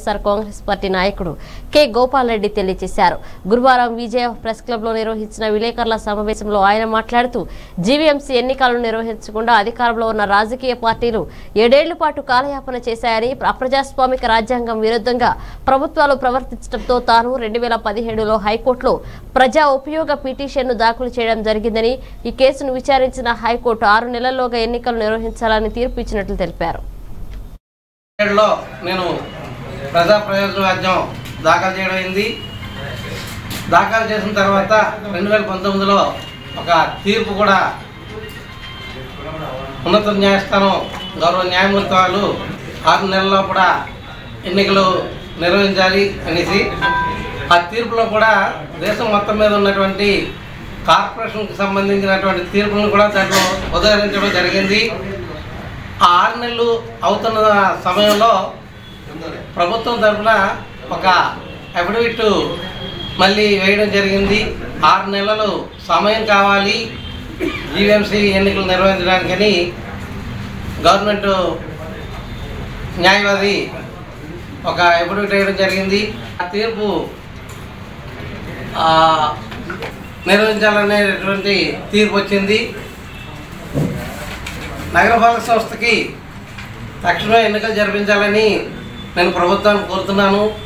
YSR Congress party నాయకుడు K Gopal Reddy తెలియజేశారు గురువారం విజయ ప్రెస్ క్లబ్ లో నిర్వహించిన విలేకరుల సమావేశంలో ఆయన మాట్లాడుతూ జీవీఎంసీ ఎన్నికలను నిర్వహించకుండా అధికారంలో ఉన్న రాజకీయ పార్టీలు ఏడేళ్ల పాటు కాలయాపన చేశాయని అప్రజాస్వామిక రాజ్యాంగం విరుద్ధంగా ప్రభుత్వాలు ప్రవర్తించడంతో తాను రెండు వేల పదిహేడులో హైకోర్టులో ప్రజా ఉపయోగ పిటిషన్ను దాఖలు చేయడం జరిగిందని ఈ కేసును విచారించిన హైకోర్టు ఆరు నెలల్లోగా ఎన్నికలు నిర్వహించాలని తీర్పు ఇచ్చినట్లు తెలిపారు ఏడులో నేను ప్రజా ప్రయోజన వ్యాజ్యం దాఖలు చేయడం అయింది దాఖలు చేసిన తర్వాత రెండు వేల పంతొమ్మిదిలో ఒక తీర్పు కూడా ఉన్నత న్యాయస్థానం గౌరవ న్యాయమూర్తి వాళ్ళు ఆరు నెలల్లో కూడా ఎన్నికలు నిర్వహించాలి అనేసి ఆ తీర్పులో కూడా దేశం మొత్తం మీద ఉన్నటువంటి కార్పొరేషన్కి సంబంధించినటువంటి తీర్పులను కూడా దాంట్లో ఉదహరించడం జరిగింది ఆ ఆరు నెలలు అవుతున్న సమయంలో ప్రభుత్వం తరఫున ఒక అఫిడవిట్ మళ్ళీ వేయడం జరిగింది ఆరు నెలలు సమయం కావాలి జీవీఎంసీ ఎన్నికలు నిర్వహించడానికని గవర్నమెంట్ న్యాయవాది ఒక అఫిడవిట్ వేయడం జరిగింది ఆ తీర్పు ఆ, నిర్వహించాలనేటువంటి తీర్పు వచ్చింది నగరపాలక సంస్థకి తక్షణమే ఎన్నికలు జరిపించాలని నేను ప్రభుత్వాన్ని కోరుతున్నాను